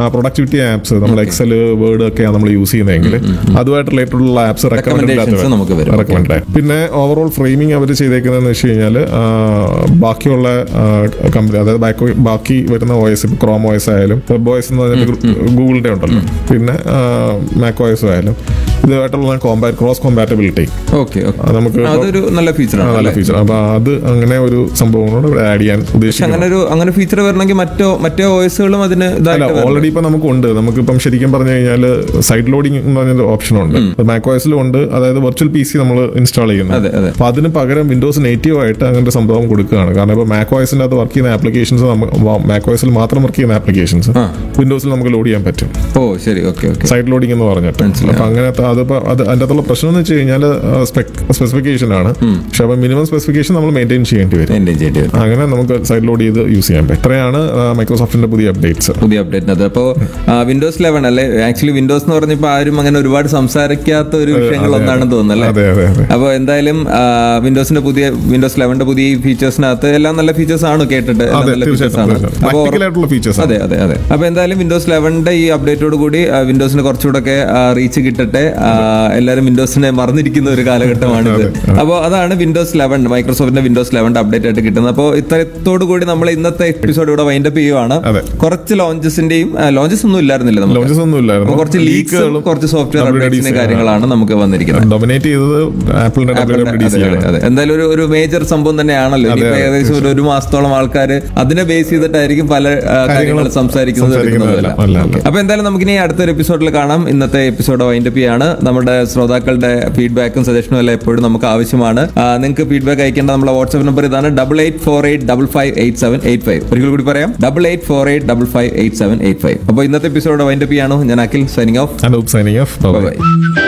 Productivity apps നമ്മൾ Excel Word ഒക്കെയാണ് നമ്മൾ യൂസ് ചെയ്യുന്നതെങ്കിൽ അതുമായിട്ട് റിലേറ്റഡ് ഉള്ള ആപ്സ് Recommendations നമുക്ക് വരും. റെക്കമെൻഡ് പിന്നെ ഓവറോൾ ഫ്രെയിമിംഗ് അവർ ചെയ്തേക്കുന്നതെന്ന് വെച്ച് കഴിഞ്ഞാൽ ബാക്കിയുള്ള കമ്പനി അതായത് ബാക്കി ബാക്കി വരുന്ന OS ഇപ്പൊ ക്രോം OS ആയാലും വെബ് OS എന്ന് പറഞ്ഞിട്ട് ഗൂഗിളിന്റെ ഉണ്ടല്ലോ പിന്നെ മാക് OS ആയാലും ഇതുമായിട്ടുള്ള കോമ്പാ ക്രോസ് കോമ്പാറ്റബിലിറ്റി ഓക്കെ ഓക്കെ നമുക്ക് അതൊരു നല്ല ഫീച്ചറാണ് നല്ല ഫീച്ചർ അപ്പൊ അത് അങ്ങനെ ഒരു സംഭവം കൂടെ ഇവിടെ ആഡ് ചെയ്യാൻ പക്ഷെ ഉദ്ദേശിക്കുന്നു അങ്ങനെ ഒരു അങ്ങനെ ഫീച്ചർ വരണമെങ്കിൽ മറ്റോ മറ്റോ ഓയസുകളും അതിന് അല്ല ഇതായിട്ട് വരണം. ഓൾറെഡി ഇപ്പൊ നമുക്കുണ്ട് നമുക്കിപ്പം ശരിക്കും പറഞ്ഞു കഴിഞ്ഞാൽ സൈഡ് ലോഡിംഗ് എന്ന് പറഞ്ഞൊരു ഓപ്ഷൻ ഉണ്ട് മാക്കോസിലും ഉണ്ട് അതായത് വെർച്വൽ പി സി നമ്മൾ ഇൻസ്റ്റാൾ ചെയ്യുന്നത് അതെ അതെ അപ്പൊ അതിന് പകരം വിൻഡോസ് നേറ്റീവ് ആയിട്ട് അങ്ങനത്തെ ഒരു സംഭവം കൊടുക്കുകയാണ് കാരണം ഇപ്പൊ മാക്കോസിന്റെ അകത്ത് വർക്ക് ചെയ്യുന്ന ആപ്ലിക്കേഷൻസ് മാക്കോസിൽ മാത്രം വർക്ക് ചെയ്യുന്ന ആപ്ലിക്കേഷൻസ് ആ. വിൻഡോസിൽ നമുക്ക് ലോഡ് ചെയ്യാൻ പറ്റും ഓ ശരി ഓക്കെ ഓക്കെ സൈഡ് ലോഡിംഗ് എന്ന് പറഞ്ഞിട്ട് മനസ്സിലായി. അപ്പൊ അങ്ങനത്തെ അതിപ്പോ അത് അതിന്റെ അകത്തുള്ള പ്രശ്നം എന്ന് വെച്ച് കഴിഞ്ഞാൽ സ്പെസിഫിക്കേഷൻ ആണ് പക്ഷെ അപ്പൊ മിനിമം സ്പെസിഫിക്കേഷൻ നമ്മൾ മെയിൻറ്റെയിൻ ചെയ്യേണ്ടി വരും മെയിൻറ്റെയിൻ ചെയ്യേണ്ടി വരും അങ്ങനെ നമുക്ക് സൈഡ് ലോഡ് ചെയ്ത് യൂസ് ചെയ്യാൻ പറ്റും ഇത്രയാണ് മൈക്രോസോഫ്റ്റിന്റെ പുതിയ അപ്ഡേറ്റ്സ് പുതിയ അപ്ഡേറ്റ് അത് അപ്പോൾ വിൻഡോസ് ലെവൻ അല്ലേ ആക്ച്വലി വിൻഡോസ് എന്ന് പറഞ്ഞപ്പോൾ ആരും അങ്ങനെ ഒരുപാട് സംസാരിക്കാത്ത ഒരു വിഷയങ്ങൾ ഒന്നാണെന്ന് തോന്നുന്നല്ലേ അതെ അതെ അതെ അപ്പോൾ എന്തായാലും വിൻഡോസിന്റെ പുതിയ വിൻഡോസ് ലെവന്റെ പുതിയ ഫീച്ചേഴ്സിനകത്ത് എല്ലാം നല്ല ഫീച്ചേഴ്സ് ആണ് കേട്ടിട്ട് എല്ലാം അതെ നല്ല ഫീച്ചേഴ്സ് തീർച്ചയായിട്ടും ആണ് അപ്പോൾ പ്രാക്ടിക്കൽ ആയിട്ടുള്ള ഫീച്ചേഴ്സ് അതെ അതെ അതെ അപ്പൊ എന്തായാലും വിൻഡോസ് ലെവന്റെ ഈ അപ്ഡേറ്റോട് കൂടി ആ, വിൻഡോസിന് കുറച്ചുകൂടെ ഒക്കെ റീച്ച് കിട്ടട്ടെ ആ, എല്ലാവരും വിൻഡോസിനെ മറന്നിരിക്കുന്ന ഒരു കാലഘട്ടമാണിത് അപ്പോൾ അതാണ് വിൻഡോസ് ലെവൻ മൈക്രോസോഫ്റ്റിന്റെ വിൻഡോസ് ലെവന്റെ അപ്ഡേറ്റ് ആയിട്ട് കിട്ടുന്നത് അപ്പോൾ ഇത്തരത്തോടു കൂടി നമ്മൾ ഇന്നത്തെ എപ്പിസോഡ് ഇവിടെ വൈൻഡപ്പ് ചെയ്യുവാണ് അതെ. കുറച്ച് ലോഞ്ചസിന്റെയും ലോഞ്ചസ് ഒന്നും ഇല്ലായിരുന്നില്ല നമുക്ക് ലോഞ്ചസ് ഒന്നും അപ്പോൾ ഇല്ലായിരുന്നു കുറച്ച് ലീക്സും ലീക്കുകളും കുറച്ച് സോഫ്റ്റ്വെയർ WWDC അപ്ഡേറ്റ്സിന്റെ കാര്യങ്ങളാണ് നമുക്ക് വന്നിരിക്കുന്നത് ഡൊമിനേറ്റ് ചെയ്തത് ആപ്പിളിന്റെ അതെ, WWDC അതെ, ആണ് അതെ. എന്തായാലും ഒരു ഒരു മേജർ സംഭവം തന്നെയാണല്ലോ ഇനിയിപ്പോ അതെ, ഏകദേശം ഒരു ഒരു മാസത്തോളം ആൾക്കാർ അതിനെ ബേസ് ചെയ്തിട്ടായിരിക്കും പല ആ, കാര്യങ്ങൾ സംസാരിക്കുന്നത് സംസാരിക്കുന്നതല്ല. എടുക്കുന്നതല്ല. അല്ല, അല്ല. അപ്പൊ എന്തായാലും നമുക്കിനി അടുത്തൊരു എപ്പിസോഡിൽ കാണാം ഇന്നത്തെ എപ്പിസോഡ് വൈൻഡപ്പ് ചെയ്യാണ് നമ്മുടെ ശ്രോതാക്കളുടെ ഫീഡ്ബാക്കും സജഷനും എല്ലാം എപ്പോഴും നമുക്ക് ആവശ്യമാണ് നിങ്ങൾക്ക് ഫീഡ്ബാക്ക് അയക്കേണ്ട നമ്മുടെ വാട്സ്ആപ്പ് നമ്പർ ഇതാണ് double eight four eight double five eight seven eight five ഒരിക്കൽ കൂടി പറയാം double eight four eight double five eight seven eight five അപ്പോൾ ഇന്നത്തെ എപ്പിസോഡ് വൈൻഡപ്പ് ചെയ്യാണ് ഞാൻ Akhil signing off Anoop signing off by